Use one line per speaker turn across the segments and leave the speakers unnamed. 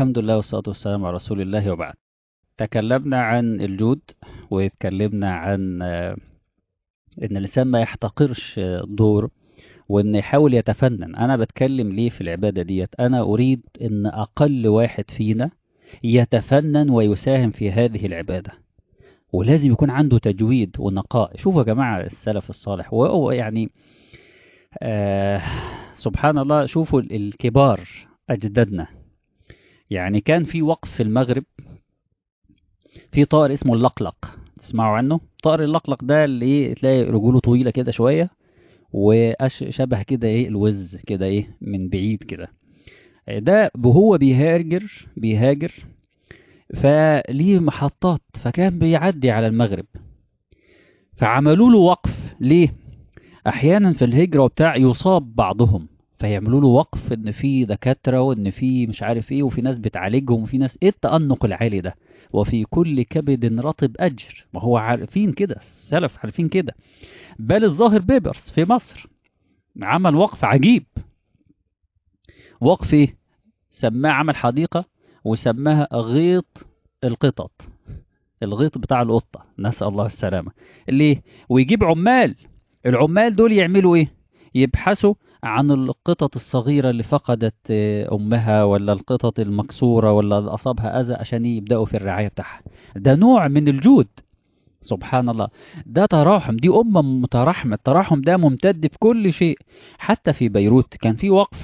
الحمد لله والصلاة والسلام على رسول الله وبعد تكلمنا عن الجود واتكلمنا عن آه، ان الانسان ما يحتقرش آه، دور وان يحاول يتفنن انا بتكلم ليه في العبادة ديت انا اريد ان اقل واحد فينا يتفنن ويساهم في هذه العبادة ولازم يكون عنده تجويد ونقاء شوفوا يا جماعة السلف الصالح وهو يعني آه سبحان الله شوفوا ال- الكبار أجدادنا يعني كان في وقف في المغرب في طائر اسمه اللقلق تسمعوا عنه طائر اللقلق ده اللي إيه تلاقي رجوله طويلة كده شوية وشبه كده ايه الوز كده ايه من بعيد كده ده وهو بيهاجر بيهاجر فليه محطات فكان بيعدي على المغرب فعملوا له وقف ليه احيانا في الهجرة وبتاع يصاب بعضهم فيعملوا له وقف ان في دكاترة وان في مش عارف ايه وفي ناس بتعالجهم وفي ناس ايه التأنق العالي ده وفي كل كبد رطب اجر ما هو عارفين كده السلف عارفين كده بل الظاهر بيبرس في مصر عمل وقف عجيب وقف ايه سماه عمل حديقة وسماها غيط القطط الغيط بتاع القطة نسأل الله السلامة ليه ويجيب عمال العمال دول يعملوا ايه يبحثوا عن القطط الصغيرة اللي فقدت آه، أمها ولا القطط المكسورة ولا اللي أصابها أذى عشان يبدأوا في الرعاية بتاعها ده نوع من الجود سبحان الله ده تراحم دي أمة متراحمة التراحم ده ممتد في كل شيء حتى في بيروت كان في وقف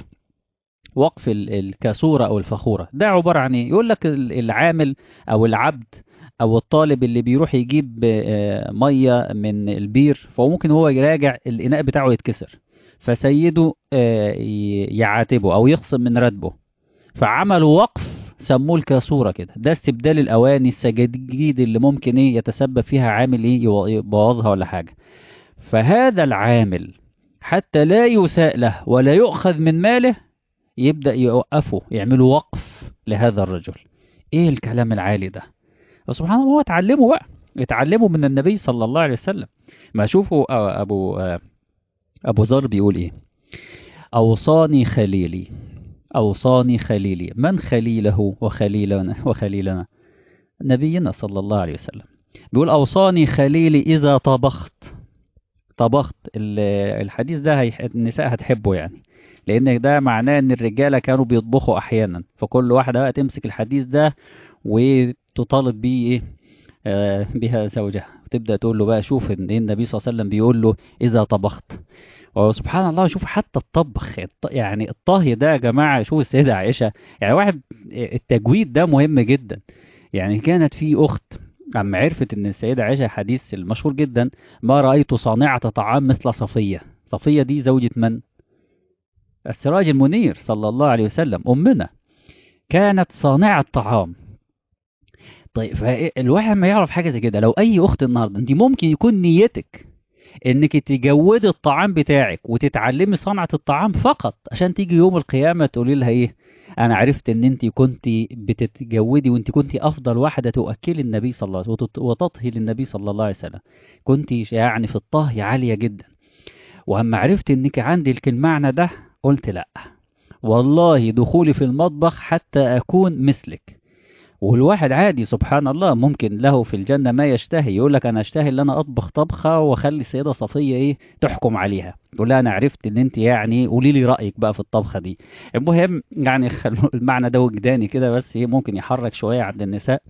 وقف ال- الكاسورة أو الفخورة ده عبارة عن إيه يقول لك ال- العامل أو العبد أو الطالب اللي بيروح يجيب آه، مية من البير فممكن هو يراجع الإناء بتاعه يتكسر فسيده آه، ي- يعاتبه أو يخصم من راتبه فعملوا وقف سموه الكاسورة كده ده استبدال الأواني السجاجيد اللي ممكن إيه يتسبب فيها عامل إيه يو- يبوظها ولا حاجة فهذا العامل حتى لا يساء له ولا يؤخذ من ماله يبدأ يوقفه يعملوا وقف لهذا الرجل ايه الكلام العالي ده وسبحان الله هو اتعلموا بقى اتعلموا من النبي صلى الله عليه وسلم ما شوفوا آه، ابو آه، ابو ذر بيقول ايه اوصاني خليلي اوصاني خليلي من خليله وخليلنا وخليلنا نبينا صلى الله عليه وسلم بيقول اوصاني خليلي اذا طبخت طبخت ال- الحديث ده هيح- النساء هتحبه يعني لان ده معناه ان الرجاله كانوا بيطبخوا احيانا فكل واحده بقى تمسك الحديث ده وتطالب بيه ايه آه، بها زوجها وتبدا تقول له بقى شوف ان إيه النبي صلى الله عليه وسلم بيقول له اذا طبخت وسبحان الله شوف حتى الطبخ الط- يعني الطهي ده يا جماعه شوف السيده عائشه يعني واحد التجويد ده مهم جدا يعني كانت في اخت اما عرفت ان السيده عائشه حديث المشهور جدا ما رايت صانعه طعام مثل صفيه صفيه دي زوجة من السراج المنير صلى الله عليه وسلم أمنا كانت صانعة طعام طيب فالواحد ما يعرف حاجة زي كده لو أي أخت النهاردة أنت ممكن يكون نيتك إنك تجودي الطعام بتاعك وتتعلمي صنعة الطعام فقط عشان تيجي يوم القيامة تقولي لها إيه أنا عرفت إن أنت كنت بتتجودي وأنت كنت أفضل واحدة تؤكلي النبي صلى الله عليه وسلم وتط- وتطهي للنبي صلى الله عليه وسلم كنت يعني في الطهي عالية جدا وأما عرفت إنك عندك المعنى ده قلت لأ والله دخولي في المطبخ حتى أكون مثلك والواحد عادي سبحان الله ممكن له في الجنة ما يشتهي يقول لك أنا أشتهي إن أنا أطبخ طبخة وأخلي السيدة صفية إيه تحكم عليها تقول لها أنا عرفت إن أنت يعني قولي لي رأيك بقى في الطبخة دي المهم يعني خلوا المعنى ده وجداني كده بس إيه ممكن يحرك شوية عند النساء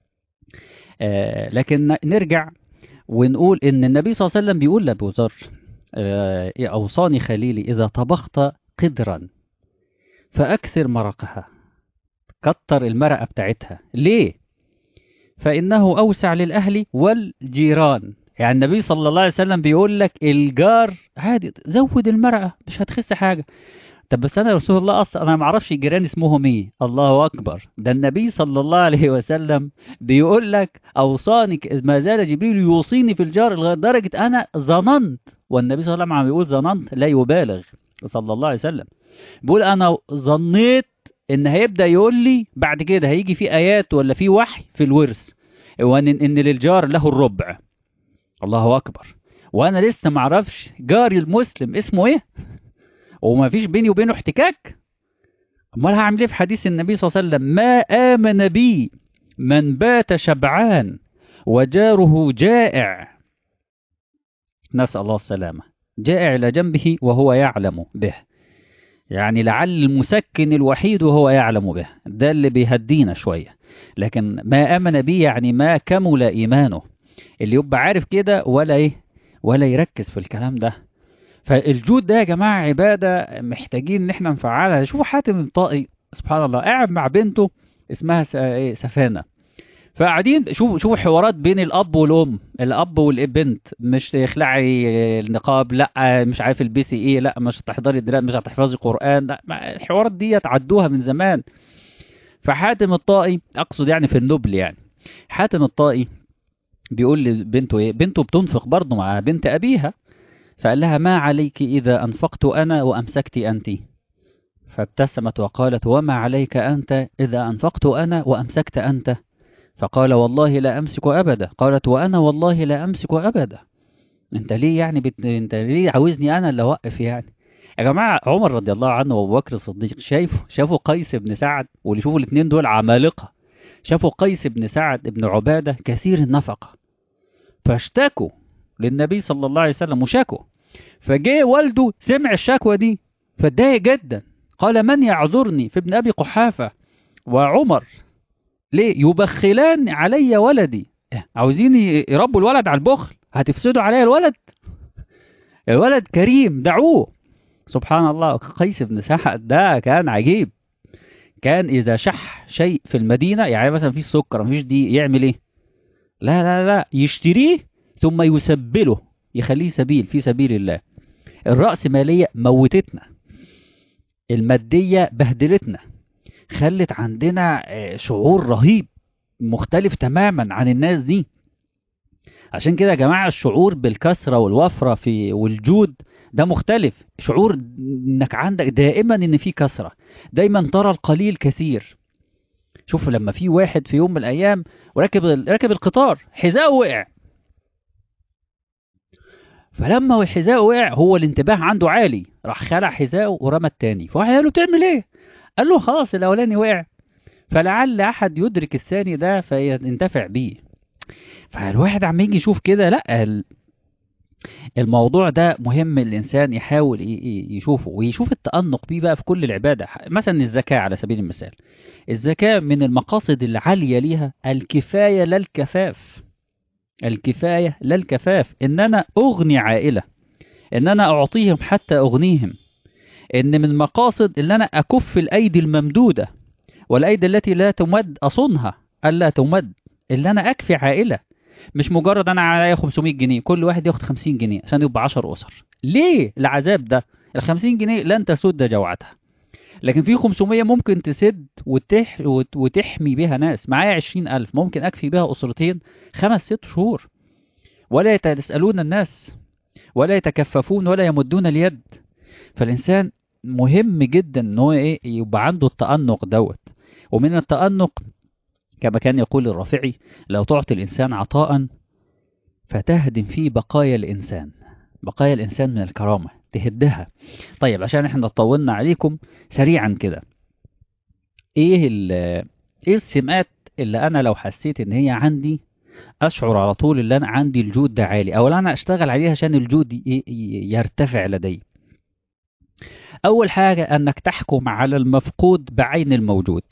آه لكن ن- نرجع ونقول إن النبي صلى الله عليه وسلم بيقول لأبو ذر آه إيه أوصاني خليلي إذا طبخت قدرا فأكثر مرقها كتر المرقة بتاعتها ليه؟ فإنه أوسع للأهل والجيران يعني النبي صلى الله عليه وسلم بيقول لك الجار عادي زود المرقة مش هتخس حاجة طب بس أنا يا رسول الله أصلا أنا ما أعرفش الجيران اسمهم إيه الله أكبر ده النبي صلى الله عليه وسلم بيقول لك أوصاني ك- ما زال جبريل يوصيني في الجار لدرجة أنا ظننت والنبي صلى الله عليه وسلم عم بيقول ظننت لا يبالغ صلى الله عليه وسلم بيقول انا ظنيت ان هيبدا يقول لي بعد كده هيجي في ايات ولا في وحي في الورث وان ان للجار له الربع الله اكبر وانا لسه ما اعرفش جاري المسلم اسمه ايه وما فيش بيني وبينه احتكاك امال هعمل ايه في حديث النبي صلى الله عليه وسلم ما امن بي من بات شبعان وجاره جائع نسال الله السلامه جائع الى جنبه وهو يعلم به يعني لعل المسكن الوحيد وهو يعلم به ده اللي بيهدينا شويه لكن ما امن بي يعني ما كمل ايمانه اللي يبقى عارف كده ولا ايه ولا يركز في الكلام ده فالجود ده يا جماعه عباده محتاجين ان احنا نفعلها شوفوا حاتم الطائي سبحان الله قاعد مع بنته اسمها سفانه فقاعدين شوفوا شوفوا حوارات بين الاب والام الاب والبنت مش اخلعي النقاب لا مش عارف البسي ايه لا مش هتحضري دلوقتي مش هتحفظي قران لا الحوارات دي عدوها من زمان فحاتم الطائي اقصد يعني في النبل يعني حاتم الطائي بيقول لبنته ايه بنته بتنفق برضه مع بنت ابيها فقال لها ما عليك اذا انفقت انا وامسكت انت فابتسمت وقالت وما عليك انت اذا انفقت انا وامسكت انت فقال والله لا امسك ابدا قالت وانا والله لا امسك ابدا انت ليه يعني بت... انت ليه عاوزني انا اللي اوقف يعني يا جماعه عمر رضي الله عنه وابو بكر الصديق شايفوا شافوا قيس بن سعد واللي شوفوا الاثنين دول عمالقه شافوا قيس بن سعد بن عباده كثير النفقه فاشتكوا للنبي صلى الله عليه وسلم وشكوا فجاء والده سمع الشكوى دي فاتضايق جدا قال من يعذرني في ابن ابي قحافه وعمر ليه يبخلان علي ولدي عاوزين يربوا الولد على البخل هتفسدوا عليا الولد الولد كريم دعوه سبحان الله قيس بن سعد ده كان عجيب كان اذا شح شيء في المدينه يعني مثلا في سكر مفيش دي يعمل ايه لا لا لا يشتريه ثم يسبله يخليه سبيل في سبيل الله الرأسمالية موتتنا المادية بهدلتنا خلت عندنا شعور رهيب مختلف تماما عن الناس دي عشان كده يا جماعة الشعور بالكثرة والوفرة في والجود ده مختلف شعور انك عندك دائما ان في كثرة دايما ترى القليل كثير شوف لما في واحد في يوم من الايام وركب ركب القطار حذاءه وقع فلما حذاءه وقع هو الانتباه عنده عالي راح خلع حذاءه ورمى التاني فواحد قال له بتعمل ايه قال له خلاص الاولاني وقع فلعل احد يدرك الثاني ده فينتفع بيه فالواحد عم يجي يشوف كده لا الموضوع ده مهم الانسان يحاول يشوفه ويشوف التأنق بيه بقى في كل العباده مثلا الزكاه على سبيل المثال الزكاه من المقاصد العاليه ليها الكفايه لا الكفاف الكفايه لا الكفاف ان انا اغني عائله ان انا اعطيهم حتى اغنيهم ان من مقاصد ان انا اكف الايدي الممدوده والايدي التي لا تمد اصونها الا تمد اللي انا اكفي عائله مش مجرد انا عليا 500 جنيه كل واحد ياخد 50 جنيه عشان يبقى 10 اسر ليه العذاب ده ال 50 جنيه لن تسد جوعتها لكن في 500 ممكن تسد وتح وتحمي بها ناس معايا 20000 ممكن اكفي بها اسرتين خمس ست شهور ولا يسالون الناس ولا يتكففون ولا يمدون اليد فالانسان مهم جدا ان هو ايه يبقى عنده التأنق دوت ومن التأنق كما كان يقول الرافعي لو تعطي الإنسان عطاء فتهدم فيه بقايا الإنسان بقايا الإنسان من الكرامة تهدها طيب عشان احنا طولنا عليكم سريعا كده ايه ايه السمات اللي انا لو حسيت ان هي عندي اشعر على طول ان انا عندي الجود ده عالي او انا اشتغل عليها عشان الجود يرتفع لدي اول حاجة انك تحكم على المفقود بعين الموجود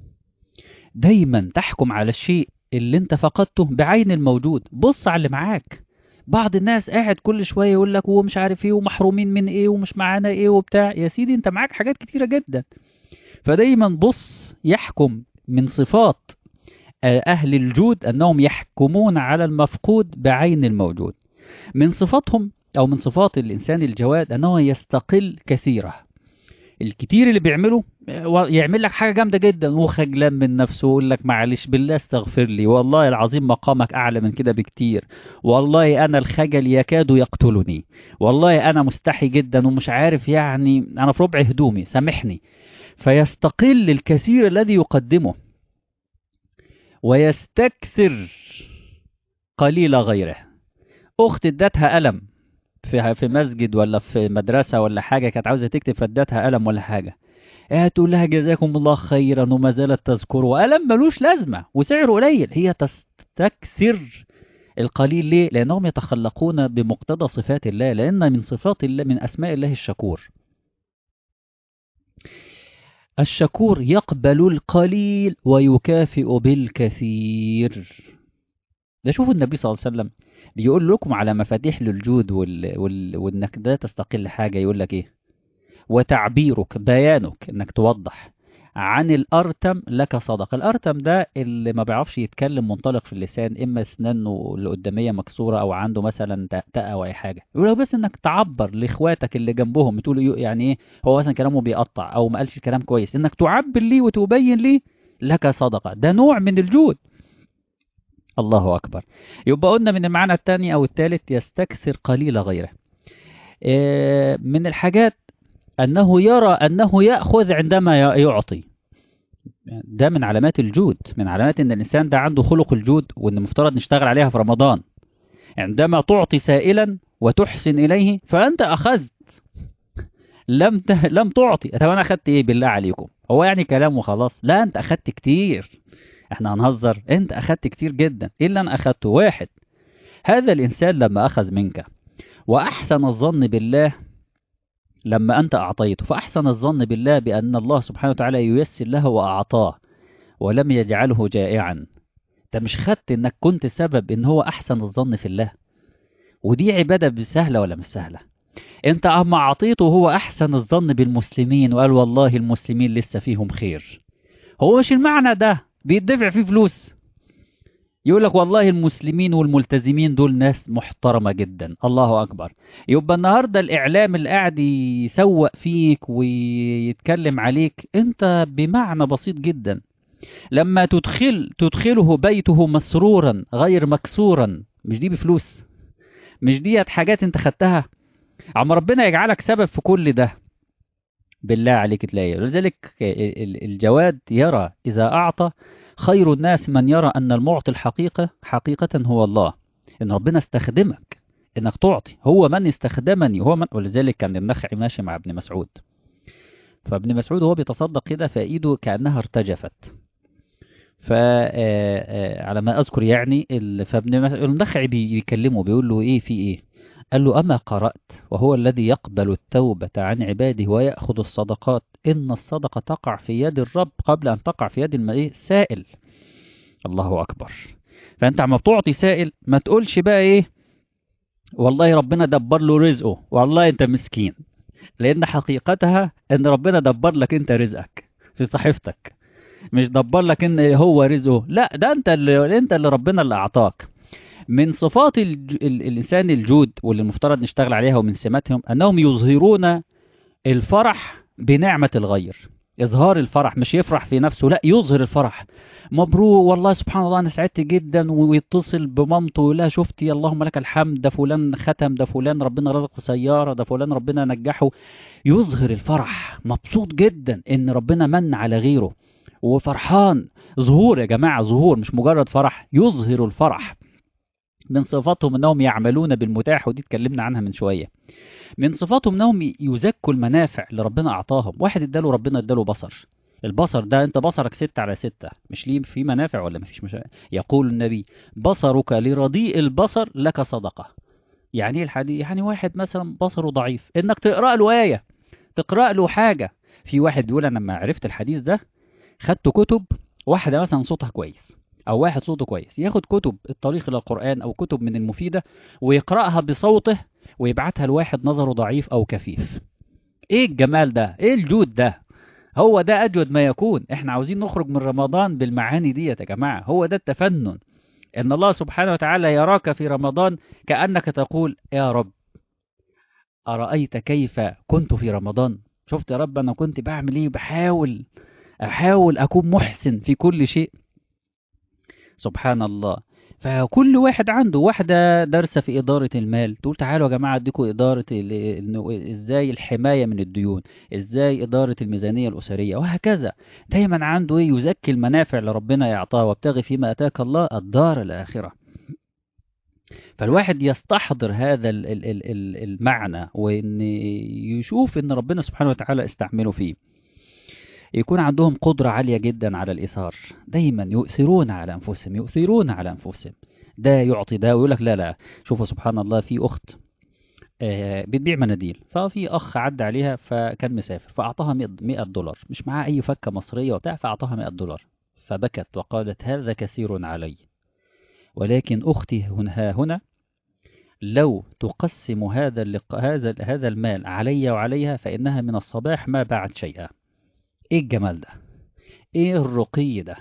دايما تحكم على الشيء اللي انت فقدته بعين الموجود بص على اللي معاك بعض الناس قاعد كل شويه يقول لك هو مش عارف ايه ومحرومين من ايه ومش معانا ايه وبتاع يا سيدي انت معاك حاجات كتيره جدا فدايما بص يحكم من صفات اهل الجود انهم يحكمون على المفقود بعين الموجود من صفاتهم او من صفات الانسان الجواد انه يستقل كثيره الكتير اللي بيعمله يعمل لك حاجه جامده جدا وخجلان من نفسه ويقول لك معلش بالله استغفر لي والله العظيم مقامك اعلى من كده بكتير والله انا الخجل يكاد يقتلني والله انا مستحي جدا ومش عارف يعني انا في ربع هدومي سامحني فيستقل الكثير الذي يقدمه ويستكثر قليل غيره اخت ادتها الم في في مسجد ولا في مدرسه ولا حاجه كانت عاوزه تكتب فادتها قلم ولا حاجه آه تقول لها جزاكم الله خيرا وما زالت تذكره وألم ملوش لازمة وسعره قليل هي تستكثر القليل ليه؟ لأنهم يتخلقون بمقتضى صفات الله لأن من صفات الله من أسماء الله الشكور الشكور يقبل القليل ويكافئ بالكثير ده شوفوا النبي صلى الله عليه وسلم بيقول لكم على مفاتيح للجود وال... وال... وانك ده تستقل حاجة يقول لك ايه وتعبيرك بيانك انك توضح عن الارتم لك صدقه الارتم ده اللي ما بيعرفش يتكلم منطلق في اللسان اما اسنانه اللي قداميه مكسوره او عنده مثلا تأتأة او اي حاجه يقول لك بس انك تعبر لاخواتك اللي جنبهم تقول يعني ايه هو مثلا كلامه بيقطع او ما قالش كلام كويس انك تعبر ليه وتبين ليه لك صدقه ده نوع من الجود الله اكبر يبقى قلنا من المعنى الثاني او الثالث يستكثر قليل غيره من الحاجات أنه يرى أنه يأخذ عندما يعطي ده من علامات الجود من علامات أن الإنسان ده عنده خلق الجود وأن مفترض نشتغل عليها في رمضان عندما تعطي سائلا وتحسن إليه فأنت أخذت لم ت... لم تعطي طب أنا أخذت إيه بالله عليكم هو يعني كلام وخلاص لا أنت أخذت كتير احنا هنهزر انت أخذت كتير جدا إيه اللي أنا أخذته واحد هذا الإنسان لما أخذ منك وأحسن الظن بالله لما أنت أعطيته فأحسن الظن بالله بأن الله سبحانه وتعالى ييسر له وأعطاه ولم يجعله جائعا ده مش خدت انك كنت سبب ان هو احسن الظن في الله ودي عبادة سهلة ولا مش سهلة انت اما اعطيته هو احسن الظن بالمسلمين وقال والله المسلمين لسه فيهم خير هو مش المعنى ده بيدفع فيه فلوس يقول لك والله المسلمين والملتزمين دول ناس محترمة جدا الله أكبر يبقى النهاردة الإعلام اللي قاعد يسوق فيك ويتكلم عليك أنت بمعنى بسيط جدا لما تدخل تدخله بيته مسرورا غير مكسورا مش دي بفلوس مش ديت حاجات انت خدتها عم ربنا يجعلك سبب في كل ده بالله عليك تلاقي ولذلك الجواد يرى إذا أعطى خير الناس من يرى أن المعطي الحقيقة حقيقة هو الله إن ربنا استخدمك إنك تعطي هو من استخدمني هو من ولذلك كان النخعي ماشي مع ابن مسعود فابن مسعود هو بيتصدق كده فإيده كأنها ارتجفت فعلى ما أذكر يعني فابن النخعي بيكلمه بيقول له إيه في إيه قال له أما قرأت وهو الذي يقبل التوبة عن عباده ويأخذ الصدقات إن الصدقة تقع في يد الرب قبل أن تقع في يد السائل الله أكبر فأنت عم بتعطي سائل ما تقولش بقى إيه والله ربنا دبر له رزقه والله أنت مسكين لأن حقيقتها أن ربنا دبر لك أنت رزقك في صحيفتك مش دبر لك ان هو رزقه لا ده انت اللي انت اللي ربنا اللي اعطاك من صفات ال... ال... الانسان الجود واللي المفترض نشتغل عليها ومن سماتهم انهم يظهرون الفرح بنعمة الغير اظهار الفرح مش يفرح في نفسه لا يظهر الفرح مبروك والله سبحان الله انا سعدت جدا ويتصل بمامته ويقول لها شفتي اللهم لك الحمد ده فلان ختم ده فلان ربنا رزقه سياره ده فلان ربنا نجحه يظهر الفرح مبسوط جدا ان ربنا من على غيره وفرحان ظهور يا جماعة ظهور مش مجرد فرح يظهر الفرح من صفاتهم انهم يعملون بالمتاح ودي اتكلمنا عنها من شوية من صفاتهم انهم يزكوا المنافع اللي ربنا اعطاهم واحد اداله ربنا اداله بصر البصر ده انت بصرك ستة على ستة مش ليه في منافع ولا مفيش مش... يقول النبي بصرك لرديء البصر لك صدقة يعني ايه الحديث يعني واحد مثلا بصره ضعيف انك تقرأ له آية تقرأ له حاجة في واحد بيقول انا لما عرفت الحديث ده خدت كتب واحدة مثلا صوتها كويس أو واحد صوته كويس ياخد كتب الطريق إلى القرآن أو كتب من المفيدة ويقرأها بصوته ويبعتها لواحد نظره ضعيف أو كفيف إيه الجمال ده؟ إيه الجود ده؟ هو ده أجود ما يكون إحنا عاوزين نخرج من رمضان بالمعاني دي يا جماعة هو ده التفنن إن الله سبحانه وتعالى يراك في رمضان كأنك تقول يا رب أرأيت كيف كنت في رمضان شفت يا رب أنا كنت بعمل إيه بحاول أحاول أكون محسن في كل شيء سبحان الله فكل واحد عنده واحدة دارسة في إدارة المال تقول تعالوا يا جماعة اديكوا إدارة إزاي الحماية من الديون إزاي إدارة الميزانية الأسرية وهكذا دايما عنده إيه يزكي المنافع اللي ربنا يعطاه وابتغي فيما أتاك الله الدار الآخرة فالواحد يستحضر هذا المعنى وإن يشوف إن ربنا سبحانه وتعالى استعمله فيه يكون عندهم قدرة عالية جدا على الإيثار دايما يؤثرون على أنفسهم يؤثرون على أنفسهم ده يعطي ده ويقول لك لا لا شوفوا سبحان الله في أخت آه، بتبيع مناديل ففي أخ عدى عليها فكان مسافر فأعطاها 100 دولار مش معاه أي فكة مصرية وبتاع فأعطاها 100 دولار فبكت وقالت هذا كثير علي ولكن أختي هنا هنا لو تقسم هذا اللق... هذا هذا المال علي وعليها فإنها من الصباح ما باعت شيئا إيه الجمال ده إيه الرقي ده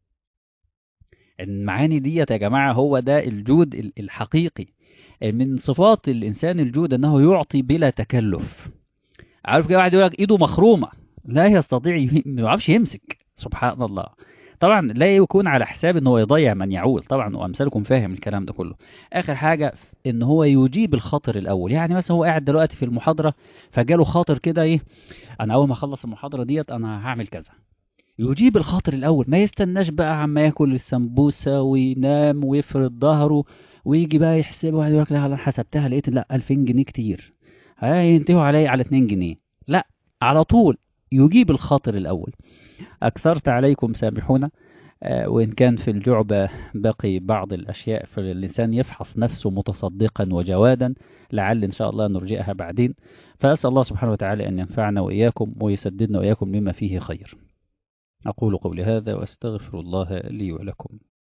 المعاني ديت يا جماعة هو ده الجود ال- الحقيقي من صفات الإنسان الجود أنه يعطي بلا تكلف عارف كده واحد يقول لك إيده مخرومة لا يستطيع ي- ما يعرفش يمسك سبحان الله طبعا لا يكون على حساب ان هو يضيع من يعول طبعا وامثالكم فاهم الكلام ده كله اخر حاجه ان هو يجيب الخاطر الاول يعني مثلا هو قاعد دلوقتي في المحاضره فجاله خاطر كده ايه انا اول ما اخلص المحاضره ديت انا هعمل كذا يجيب الخاطر الاول ما يستناش بقى عما ياكل السمبوسه وينام ويفرد ظهره ويجي بقى يحسبها يقول لك لا انا حسبتها لقيت لا 2000 جنيه كتير هينتهوا علي على 2 جنيه لا على طول يجيب الخاطر الاول اكثرت عليكم سامحونا آه، وإن كان في الجعبة باقي بعض الأشياء فالإنسان يفحص نفسه متصدقا وجوادا لعل إن شاء الله نرجئها بعدين فأسأل الله سبحانه وتعالى أن ينفعنا وإياكم ويسددنا وإياكم لما فيه خير أقول قولي هذا وأستغفر الله لي ولكم